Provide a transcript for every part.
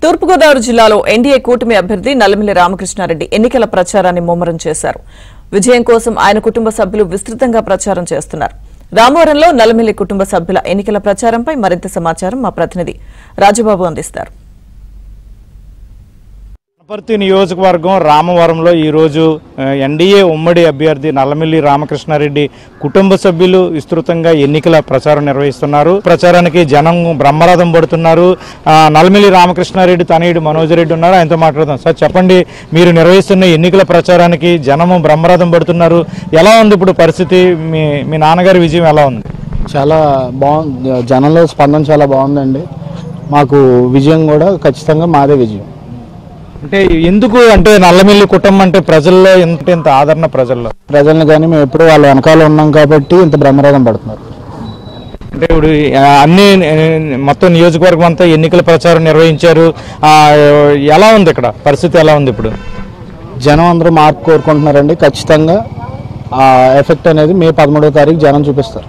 తూర్పుగోదావరి జిల్లాలో ఎన్డీఏ కూటమి అభ్యర్థి నల్లమిల్లి రామకృష్ణారెడ్డి ఎన్నికల ప్రచారాన్ని ముమ్మరం చేశారు విజయం కోసం ఆయన కుటుంబ సభ్యులు విస్తృతంగా ప్రచారం చేస్తున్నారు రామవరంలో నల్లమిల్లి కుటుంబ సభ్యుల ఎన్నికల ప్రచారంపై మరింత సమాచారం మా ప్రతినిధి రాజబాబు అందిస్తారు అనపర్తి నియోజకవర్గం రామవరంలో ఈరోజు ఆ, ఎన్డీఏ ఉమ్మడి అభ్యర్థి నల్లమిల్లి రామకృష్ణారెడ్డి కుటుంబ సభ్యులు విస్తృతంగా ఎన్నికల ప్రచారం నిర్వహిస్తున్నారు ప్రచారానికి జనం బ్రహ్మరథం పడుతున్నారు ఆ, నల్లమిల్లి రామకృష్ణారెడ్డి తనయుడు మనోజ్ రెడ్డి ఉన్నారు ఆయనతో మాట్లాడదాం సార్ చెప్పండి మీరు నిర్వహిస్తున్న ఎన్నికల ప్రచారానికి జనము బ్రహ్మరథం పడుతున్నారు ఎలా ఉంది ఇప్పుడు పరిస్థితి మీ మీ నాన్నగారి విజయం ఎలా ఉంది చాలా బాగుంది జనంలో స్పందన చాలా బాగుందండి మాకు విజయం కూడా ఖచ్చితంగా మాదే విజయం అంటే ఎందుకు అంటే నల్లమిల్లి కుటుంబం అంటే ప్రజల్లో ఎంత ఇంత ఆదరణ ప్రజల్లో ప్రజల్ని కానీ మేము ఎప్పుడూ వాళ్ళ వెనకాల ఉన్నాం కాబట్టి ఇంత బ్రహ్మరథం పడుతున్నారు అంటే ఇప్పుడు ఆ, అన్ని ఆ, మొత్తం నియోజకవర్గం అంతా ఎన్నికల ప్రచారం నిర్వహించారు ఆ, ఎలా ఉంది ఇక్కడ పరిస్థితి ఎలా ఉంది ఇప్పుడు జనం అందరూ మార్పు కోరుకుంటున్నారండి ఖచ్చితంగా ఆ ఎఫెక్ట్ అనేది మే పదమూడవ తారీఖు జనం చూపిస్తారు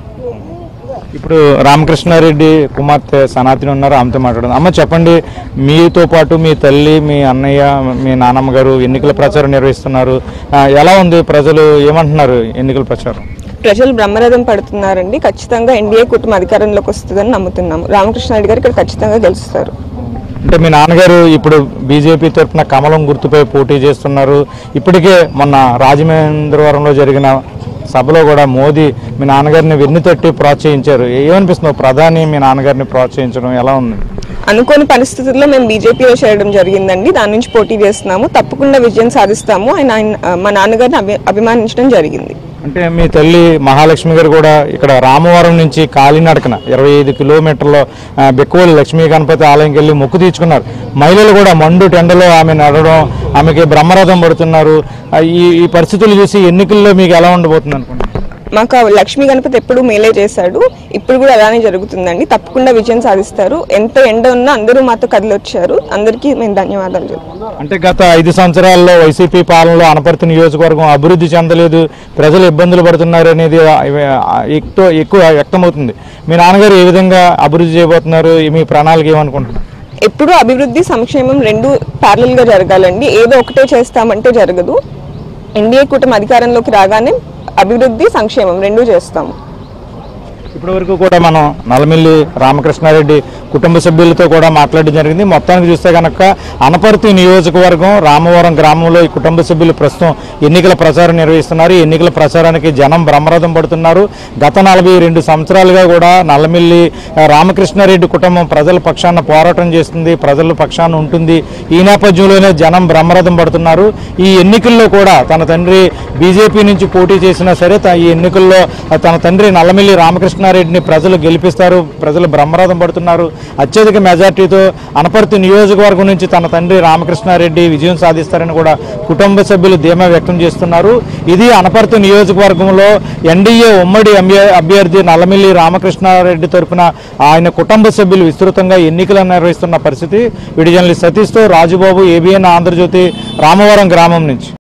ఇప్పుడు రామకృష్ణారెడ్డి కుమార్తె సనాతిని ఉన్నారు ఆమెతో మాట్లాడదాం అమ్మ చెప్పండి మీతో పాటు మీ తల్లి మీ అన్నయ్య మీ నాన్నమ్మ గారు ఎన్నికల ప్రచారం నిర్వహిస్తున్నారు ఆ, ఎలా ఉంది ప్రజలు ఏమంటున్నారు ఎన్నికల ప్రచారం ప్రజలు బ్రహ్మరథం పడుతున్నారండి ఖచ్చితంగా ఎన్డీఏ కూటమి అధికారంలోకి వస్తుందని నమ్ముతున్నాము రామకృష్ణారెడ్డి గారు ఇక్కడ ఖచ్చితంగా గెలుస్తారు అంటే మీ నాన్నగారు ఇప్పుడు బీజేపీ తరఫున కమలం గుర్తుపై పోటీ చేస్తున్నారు ఇప్పటికే మొన్న రాజమహేంద్రవరంలో జరిగిన సభలో కూడా మోదీ మీ నాన్నగారిని వెన్ను తట్టి ప్రోత్సహించారు ఏమనిపిస్తుంది ప్రధాని మీ నాన్నగారిని ప్రోత్సహించడం ఎలా ఉంది అనుకోని పరిస్థితుల్లో మేము బీజేపీలో చేరడం జరిగిందండి దాని నుంచి పోటీ చేస్తున్నాము తప్పకుండా విజయం సాధిస్తాము ఆయన ఆయన మా నాన్నగారిని అభి అభిమానించడం జరిగింది అంటే మీ తల్లి మహాలక్ష్మి గారు కూడా ఇక్కడ రామవరం నుంచి కాలినడకన ఇరవై ఐదు కిలోమీటర్ల ఆ, బెక్కువలి లక్ష్మీ గణపతి ఆలయంకి వెళ్ళి మొక్కు తీర్చుకున్నారు మహిళలు కూడా మండు టెండలో ఆమె నడవడం ఆమెకి బ్రహ్మరథం పడుతున్నారు ఆ, ఈ ఈ పరిస్థితులు చూసి ఎన్నికల్లో మీకు ఎలా ఉండబోతుంది అనుకుంటున్నారు మాకు ఆ లక్ష్మీ గణపతి ఎప్పుడు మేలే చేశాడు ఇప్పుడు కూడా అలానే జరుగుతుందండి తప్పకుండా విజయం సాధిస్తారు ఎంత ఎండ ఉన్నా అందరూ మాతో కదిలొచ్చారు అందరికీ మేము ధన్యవాదాలు చెప్తాం అంటే గత ఐదు సంవత్సరాల్లో వైసీపీ పాలనలో అనపర్తి నియోజకవర్గం అభివృద్ధి చెందలేదు ప్రజలు ఇబ్బందులు పడుతున్నారు అనేది ఎక్కువ ఎక్కువ వ్యక్తమవుతుంది మీ నాన్నగారు ఏ విధంగా అభివృద్ధి చేయబోతున్నారు మీ ప్రణాళిక ఏమనుకుంటున్నారు ఎప్పుడూ అభివృద్ధి సంక్షేమం రెండు ప్యారలల్ గా జరగాలండి ఏదో ఒకటే చేస్తామంటే జరగదు ఎన్డీఏ కూటమి అధికారంలోకి రాగానే అభివృద్ధి సంక్షేమం రెండు చేస్తాము ఇప్పటి వరకు కూడా మనం నల్లమిల్లి రామకృష్ణారెడ్డి కుటుంబ సభ్యులతో కూడా మాట్లాడడం జరిగింది మొత్తానికి చూస్తే కనుక అనపర్తి నియోజకవర్గం రామవరం గ్రామంలో ఈ కుటుంబ సభ్యులు ప్రస్తుతం ఎన్నికల ప్రచారం నిర్వహిస్తున్నారు ఈ ఎన్నికల ప్రచారానికి జనం బ్రహ్మరథం పడుతున్నారు గత నలభై రెండు సంవత్సరాలుగా కూడా నల్లమిల్లి ఆ, రామకృష్ణారెడ్డి కుటుంబం ప్రజల పక్షాన పోరాటం చేస్తుంది ప్రజల పక్షాన ఉంటుంది ఈ నేపథ్యంలోనే జనం బ్రహ్మరథం పడుతున్నారు ఈ ఎన్నికల్లో కూడా తన తండ్రి బీజేపీ నుంచి పోటీ చేసినా సరే త- ఈ ఎన్నికల్లో తన తండ్రి నల్లమిల్లి రామకృష్ణారెడ్డిని ప్రజలు గెలిపిస్తారు ప్రజలు బ్రహ్మరథం పడుతున్నారు అత్యధిక మెజార్టీతో అనపర్తి నియోజకవర్గం నుంచి తన తండ్రి రామకృష్ణారెడ్డి విజయం సాధిస్తారని కూడా కుటుంబ సభ్యులు ధీమా వ్యక్తం చేస్తున్నారు ఇది అనపర్తి నియోజకవర్గంలో ఎన్డీఏ ఉమ్మడి అభ్య- అభ్యర్థి నల్లమిల్లి రామకృష్ణారెడ్డి తరపున ఆయన కుటుంబ సభ్యులు విస్తృతంగా ఎన్నికలు నిర్వహిస్తున్న పరిస్థితి విడిజన్లి సతీష్తో రాజుబాబు ఏబిఎన్ ఆంధ్రజ్యోతి రామవరం గ్రామం నుంచి